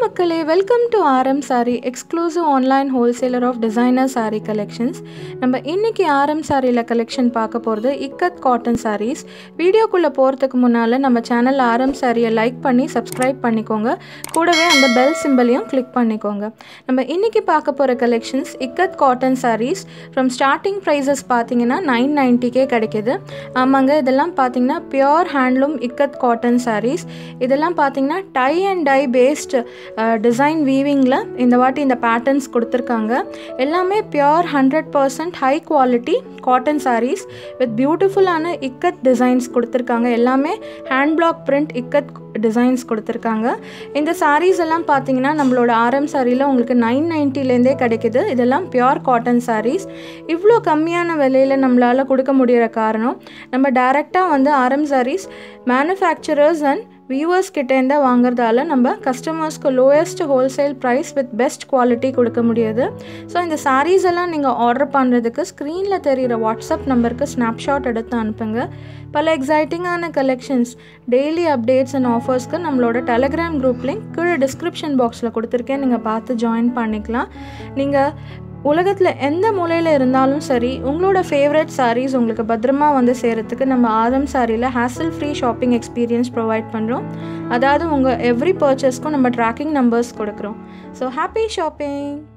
மக்களே welcome to RM sari exclusive online wholesaler of designer sari collections நம்ம இன்னைக்கு ஆர்எம் சாரியில் கலெக்ஷன் பார்க்க போகிறது இக்கத் காட்டன் சாரீஸ் வீடியோக்குள்ளே போகிறதுக்கு முன்னால் நம்ம சேனல் ஆர்எம் சாரியை லைக் பண்ணி சப்ஸ்கிரைப் பண்ணிக்கோங்க கூடவே அந்த பெல் சிம்பிளையும் கிளிக் பண்ணிக்கோங்க நம்ம இன்னைக்கு பார்க்க போகிற collections ikat cotton saris from starting prices பார்த்தீங்கன்னா நைன் நைன்ட்டிக்கே கிடைக்கிது ஆமாங்க இதெல்லாம் பார்த்தீங்கன்னா pure handloom ikat cotton saris இதெல்லாம் பார்த்தீங்கன்னா tie and dye based design வீவிங்கில் இந்த வாட்டி இந்த பேட்டர்ன்ஸ் கொடுத்துருக்காங்க எல்லாமே pure hundred percent high quality cotton saris with பியூட்டிஃபுல்லான இக்கத் டிசைன்ஸ் கொடுத்துருக்காங்க எல்லாமே hand block print ikat designs கொடுத்துருக்காங்க இந்த சாரீஸ் எல்லாம் பார்த்தீங்கன்னா நம்மளோட ஆரம் சாரியில் உங்களுக்கு நைன் நைன்ட்டிலேருந்தே கிடைக்குது இதெல்லாம் பியோர் காட்டன் சாரீஸ் இவ்வளோ கம்மியான விலையில் நம்மளால் கொடுக்க முடிகிற காரணம் நம்ம டைரெக்டாக வந்து ஆரம் சாரீஸ் மேனுஃபேக்சரர்ஸ் அண்ட் வியூவர்ஸ் கிட்டேருந்து வாங்குறதால நம்ம கஸ்டமர்ஸ்க்கு lowest wholesale price with best quality கொடுக்க முடியுது ஸோ இந்த சாரீஸ் எல்லாம் நீங்கள் ஆர்டர் பண்ணுறதுக்கு ஸ்க்ரீனில் தெரிகிற வாட்ஸ்அப் நம்பருக்கு ஸ்னாப்ஷாட் எடுத்து அனுப்புங்க பல எக்ஸைட்டிங்கான கலெக்ஷன்ஸ் டெய்லி அப்டேட்ஸ் அண்ட் ஆஃபர்ஸ்க்கு நம்மளோட டெலகிராம் குரூப் லிங்க் கீழே டிஸ்கிரிப்ஷன் பாக்ஸில் கொடுத்துருக்கேன் நீங்கள் பார்த்து ஜாயின் பண்ணிக்கலாம் நீங்கள் உலகத்தில் எந்த மூலையில் இருந்தாலும் சரி உங்களோட ஃபேவரட் சாரீஸ் உங்களுக்கு பத்திரமா வந்து சேரத்துக்கு நம்ம ஆரம் சாரியில் hassle free shopping experience provide பண்ணுறோம் அதாவது உங்கள் எவ்ரி பர்ச்சேஸ்க்கும் நம்ம ட்ராக்கிங் நம்பர்ஸ் கொடுக்குறோம் ஸோ ஹாப்பி ஷாப்பிங்